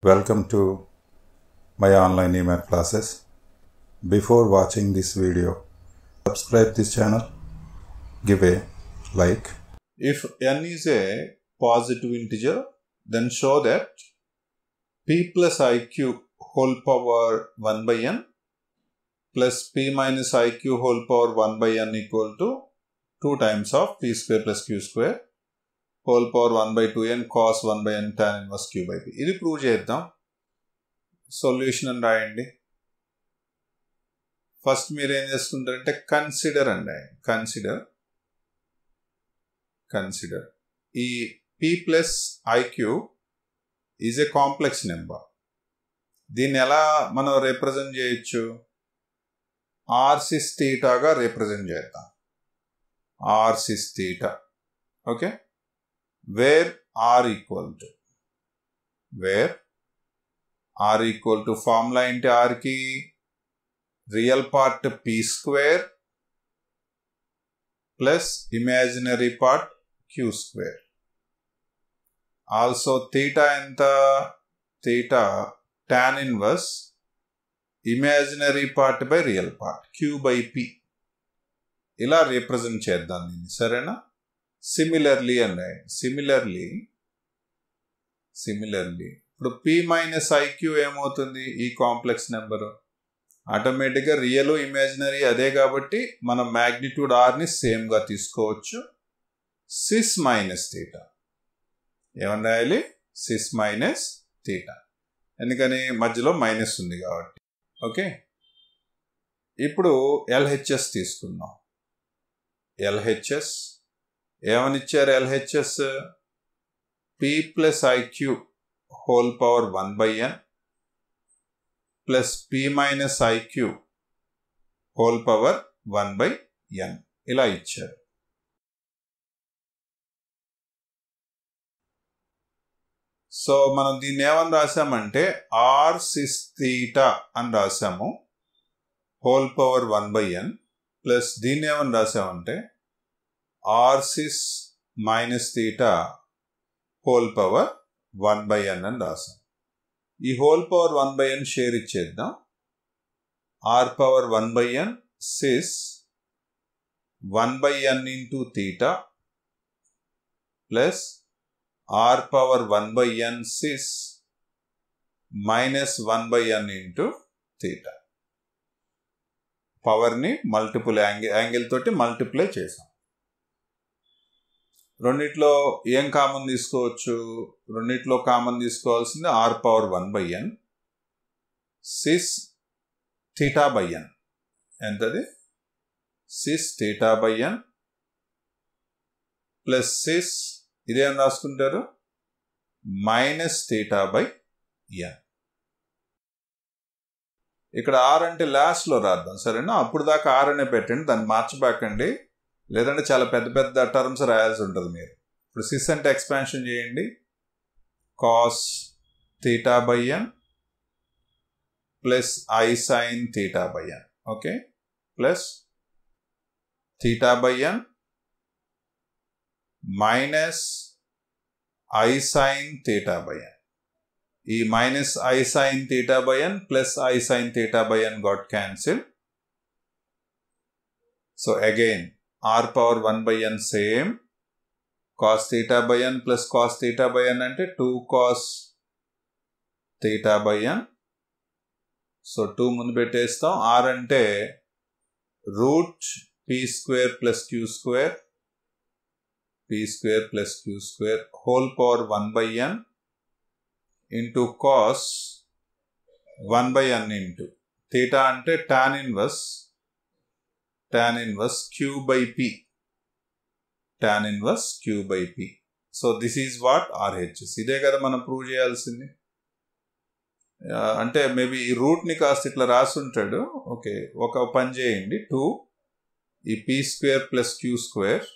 Welcome to my online email classes. Before watching this video, subscribe this channel, give a like. If n is a positive integer, then show that p plus iq whole power 1 by n plus p minus iq whole power 1 by n equal to 2 times of p square plus q square whole power 1 by 2n cos 1 by n tan inverse q by p. ఇది prove చేద్దాం solution అని రాయండి first మీరు ఏం చేసుకుంటారంటే consider అండి consider consider ఈ P plus IQ is a complex number దీన్ని ఎలా మనం రిప్రజెంట్ చేయొచ్చు ఆర్సిస్ థీటాగా రిప్రజెంట్ చేద్దాం R cis theta okay where R equal to where R equal to formula ఏంటి ఆర్కి real part P square plus imaginary part Q square also theta ఎంత theta tan inverse imaginary part by real part Q by P ఇలా represent చేద్దాం దీన్ని సరేనా similarly అండి similarly similarly ఇప్పుడు P minus IQ ఏమవుతుంది ఈ కాంప్లెక్స్ నెంబరు ఆటోమేటిక్గా రియల్ ఇమాజినరీ అదే కాబట్టి మనం మ్యాగ్నిట్యూడ్ ఆర్ని సేమ్గా తీసుకోవచ్చు సిస్ మైనస్ థీటా ఏమన్నా రాయాలి సిస్ మైనస్ థీటా ఎందుకని మధ్యలో మైనస్ ఉంది కాబట్టి ఓకే ఇప్పుడు ఎల్హెచ్ఎస్ తీసుకుందాం ఎల్హెచ్ఎస్ ఏమని ఇచ్చారు LHS P plus IQ whole power one by N plus P minus IQ whole power one by N ఇలా ఇచ్చారు సో మనం దీన్ని ఏమని రాసామంటే ఆర్ సిస్ థీటా అని రాసాము whole power one by N plus దీన్ని ఏమని రాసామంటే R cis minus theta whole power one by N అని రాసాం ఈ whole power one by N share ఇచ్చేద్దాం R power one by N cis one by N into theta plus R power one by N cis minus one by N into theta పవర్ని multiple angle angle తోటి multiply చేసాం రెండిట్లో ఏం common తీసుకోవచ్చు రెండిట్లో common తీసుకోవాల్సింది R power one by N cis theta by N ఎంతది cis theta by N plus cis ఇదేం రాసుకుంటారు మైనస్ థీటా బై ఎన్ ఇక్కడ ఆర్ అంటే లాస్ట్లో రాద్దాం సరేనా అప్పుడు దాకా ఆర్ అనే పెట్టండి దాన్ని మార్చబాకండి లేదంటే చాలా పెద్ద పెద్ద టర్మ్స్ రాయాల్సి ఉంటుంది మీరు ఇప్పుడు సిస్ అంటే ఎక్స్పాన్షన్ చేయండి cos theta by N plus I sine theta by N okay plus theta by N minus I sine theta by N ఈ minus I sine theta by N plus I sine theta by N got cancel so again R power one by N same cos theta by N plus cos theta by N అంటే two cos theta by N so two ముందు పెట్టేస్తాం R అంటే root p square plus Q square P square plus Q square whole power one by N into cos one by N into theta అంటే tan inverse tan inverse Q by P tan inverse Q by P so this is what RHS ఇదే కదా మనం prove చేయాల్సింది అంటే maybe ఈ రూట్ని కాస్త ఇట్లా రాసి ఉంటాడు ఓకే ఒక పని చేయండి టూ ఈ P square plus Q square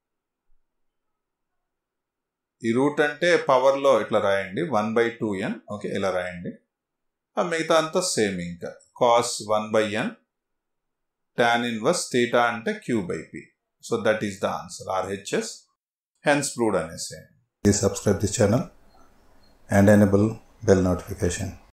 ఈ రూట్ అంటే పవర్లో ఇట్లా రాయండి one by two N okay ఇలా రాయండి మిగతా అంతా సేమ్ ఇంకా cos one by N tan inverse theta అంటే q by p. So that is the answer RHS. Hence proved అనేసి Please subscribe this channel and enable bell notification.